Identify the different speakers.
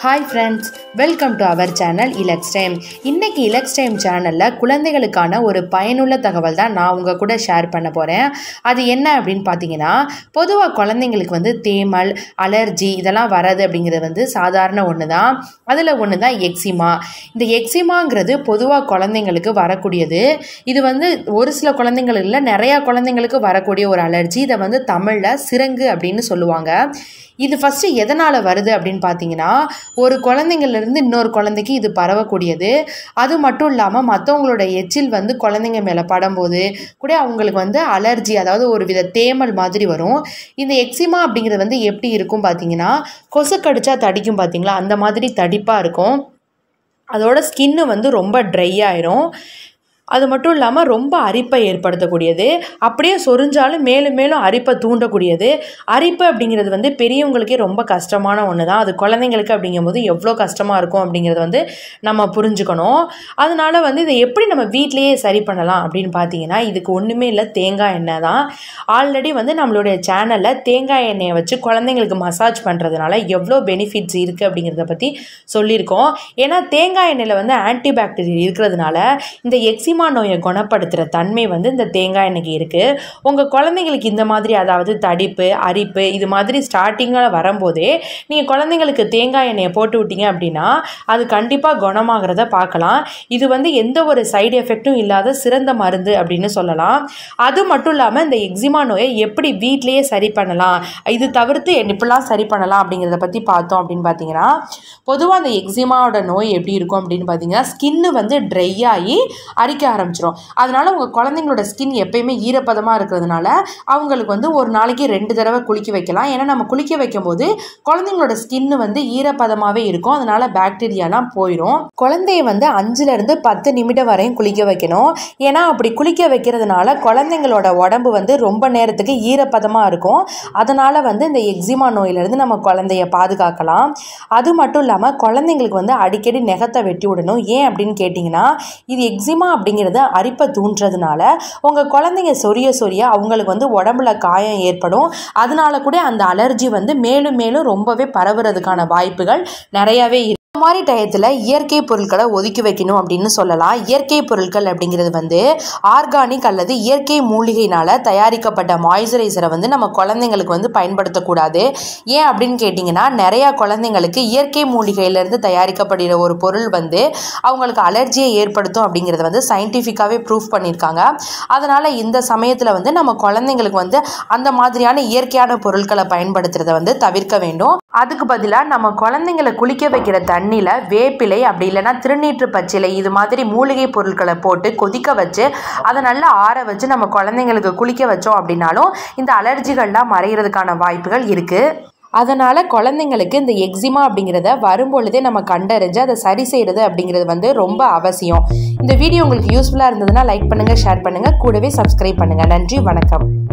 Speaker 1: hi friends welcome to our channel இலக்ஸ் time இன்னைக்கு இலக்ஸ் டைம் சேனலில் குழந்தைகளுக்கான ஒரு பயனுள்ள தகவல் தான் நான் உங்கள் கூட ஷேர் பண்ண போகிறேன் அது என்ன அப்படின்னு பார்த்தீங்கன்னா பொதுவாக குழந்தைங்களுக்கு வந்து தேமல் அலர்ஜி இதெல்லாம் வராது அப்படிங்கிறது வந்து சாதாரண ஒன்று தான் அதில் ஒன்று தான் எக்ஸிமா இந்த எக்ஸிமாங்கிறது பொதுவாக குழந்தைங்களுக்கு வரக்கூடியது இது வந்து ஒரு சில குழந்தைங்கள் இல்லை நிறையா குழந்தைங்களுக்கு வரக்கூடிய ஒரு அலர்ஜி இதை வந்து தமிழில் சிரங்கு அப்படின்னு சொல்லுவாங்க இது ஃபஸ்ட்டு எதனால் வருது அப்படின்னு பார்த்தீங்கன்னா ஒரு குழந்தைங்கள்லேருந்து இன்னொரு குழந்தைக்கு இது பரவக்கூடியது அது மட்டும் இல்லாமல் மற்றவங்களோட எச்சில் வந்து குழந்தைங்க மேலே படும்போது கூட அவங்களுக்கு வந்து அலர்ஜி அதாவது ஒரு வித தேமல் மாதிரி வரும் இந்த எக்ஸிமா அப்படிங்கிறது வந்து எப்படி இருக்கும் பார்த்தீங்கன்னா கொசு கடிச்சா தடிக்கும் பார்த்தீங்களா அந்த மாதிரி தடிப்பாக இருக்கும் அதோட ஸ்கின்னு வந்து ரொம்ப ட்ரை ஆயிரும் அது மட்டும் இல்லாமல் ரொம்ப அரிப்பை ஏற்படுத்தக்கூடியது அப்படியே சொரிஞ்சாலும் மேலும் மேலும் அரிப்பை தூண்டக்கூடியது அரிப்பு அப்படிங்கிறது வந்து பெரியவங்களுக்கே ரொம்ப கஷ்டமான ஒன்று தான் அது குழந்தைங்களுக்கு அப்படிங்கும்போது எவ்வளோ கஷ்டமாக இருக்கும் அப்படிங்கிறது வந்து நம்ம புரிஞ்சுக்கணும் அதனால வந்து இதை எப்படி நம்ம வீட்டிலேயே சரி பண்ணலாம் அப்படின்னு பார்த்தீங்கன்னா இதுக்கு ஒன்றுமே இல்லை தேங்காய் எண்ணெய் தான் ஆல்ரெடி வந்து நம்மளுடைய சேனலில் தேங்காய் எண்ணெயை வச்சு குழந்தைங்களுக்கு மசாஜ் பண்ணுறதுனால எவ்வளோ பெனிஃபிட்ஸ் இருக்குது அப்படிங்கிறத பற்றி சொல்லியிருக்கோம் ஏன்னா தேங்காய் எண்ணெயில் வந்து ஆன்டிபாக்டீரியல் இருக்கிறதுனால இந்த எக்ஸிமா நோயை குணப்படுத்துகிற தன்மை வந்து இந்த தேங்காய் எண்ணெய்க்கு இருக்குது உங்கள் குழந்தைங்களுக்கு இந்த மாதிரி அதாவது தடிப்பு அரிப்பு இது மாதிரி ஸ்டார்டிங்கில் வரும்போதே நீங்கள் குழந்தைங்களுக்கு தேங்காய் எண்ணெயை போட்டு விட்டீங்க அப்படின்னா அது கண்டிப்பாக குணமாகிறத பார்க்கலாம் இது வந்து எந்த ஒரு சைடு எஃபெக்ட்டும் இல்லாத சிறந்த மருந்து அப்படின்னு சொல்லலாம் அது மட்டும் இல்லாமல் இந்த எக்ஸிமா நோயை எப்படி வீட்டிலேயே சரி பண்ணலாம் இது தவிர்த்து எப்படிலாம் சரி பண்ணலாம் அப்படிங்கிறத பற்றி பார்த்தோம் அப்படின்னு பார்த்தீங்கன்னா பொதுவாக அந்த எக்ஸிமாவோட நோய் எப்படி இருக்கும் அப்படின்னு பார்த்தீங்கன்னா ஸ்கின்னு வந்து ட்ரை ஆகி அரிக்க ஆரம்பிச்சிடும் அதனால உங்கள் குழந்தைங்களோட ஸ்கின் எப்பயுமே ஈரப்பதமாக இருக்கிறதுனால அவங்களுக்கு வந்து ஒரு நாளைக்கு ரெண்டு தடவை குளிக்க வைக்கலாம் ஏன்னா நம்ம குளிக்க வைக்கும்போது குழந்தைங்களோட ஸ்கின்னு வந்து ஈரப்பதமாகவே இருக்கும் அதனால பாக்டீரியாலாம் போயிடும் குழந்தைய வந்து அஞ்சுலேருந்து பத்து நிமிடம் வரையும் குளிக்க வைக்கணும் ஏன்னா அப்படி குளிக்க வைக்கிறதுனால குழந்தைங்களோட உடம்பு வந்து ரொம்ப நேரத்துக்கு ஈரப்பதமாக இருக்கும் அதனால் வந்து இந்த எக்ஸிமா நோயிலிருந்து நம்ம குழந்தைய பாதுகாக்கலாம் அது மட்டும் இல்லாமல் குழந்தைங்களுக்கு வந்து அடிக்கடி நெகத்தை வெட்டி விடணும் ஏன் அப்படின்னு கேட்டிங்கன்னா இது எக்ஸிமா அப்படிங்கிறது அரிப்பை தூண்டுறதுனால உங்கள் குழந்தைங்க சொரிய சொரிய அவங்களுக்கு வந்து உடம்புல காயம் ஏற்படும் அதனால கூட அந்த அலர்ஜி வந்து மேலும் மேலும் ரொம்பவே பரவுறதுக்கான வாய்ப்புகள் நிறையவே இருக்கு இந்த மாதிரி டயத்தில் இயற்கை பொருட்களை ஒதுக்கி வைக்கணும் அப்படின்னு சொல்லலாம் இயற்கை பொருட்கள் அப்படிங்கிறது வந்து ஆர்கானிக் அல்லது இயற்கை மூலிகைனால் தயாரிக்கப்பட்ட மாய்ஸ்சரைசரை வந்து நம்ம குழந்தைங்களுக்கு வந்து பயன்படுத்தக்கூடாது ஏன் அப்படின்னு கேட்டிங்கன்னா நிறையா குழந்தைங்களுக்கு இயற்கை மூலிகையிலேருந்து தயாரிக்கப்படுகிற ஒரு பொருள் வந்து அவங்களுக்கு அலர்ஜியை ஏற்படுத்தும் அப்படிங்கிறத வந்து சயின்டிஃபிக்காகவே ப்ரூஃப் பண்ணியிருக்காங்க அதனால் இந்த சமயத்தில் வந்து நம்ம குழந்தைங்களுக்கு வந்து அந்த மாதிரியான இயற்கையான பொருட்களை பயன்படுத்துறத வந்து தவிர்க்க வேண்டும் அதுக்கு பதிலாக நம்ம குழந்தைங்களை குளிக்க வைக்கிற தண்ணியில் வேப்பிலை அப்படி இல்லைன்னா திருநீற்று பச்சிலை இது மாதிரி மூலிகை பொருட்களை போட்டு கொதிக்க வச்சு அதை நல்லா ஆற வச்சு நம்ம குழந்தைங்களுக்கு குளிக்க வச்சோம் அப்படின்னாலும் இந்த அலர்ஜிகள்லாம் மறைகிறதுக்கான வாய்ப்புகள் இருக்குது அதனால் குழந்தைங்களுக்கு இந்த எக்ஸிமா அப்படிங்கிறத வரும்பொழுதே நம்ம கண்டறிஞ்சு அதை சரி செய்கிறது அப்படிங்கிறது வந்து ரொம்ப அவசியம் இந்த வீடியோ உங்களுக்கு யூஸ்ஃபுல்லாக இருந்ததுன்னா லைக் பண்ணுங்கள் ஷேர் பண்ணுங்கள் கூடவே சப்ஸ்கிரைப் பண்ணுங்கள் நன்றி வணக்கம்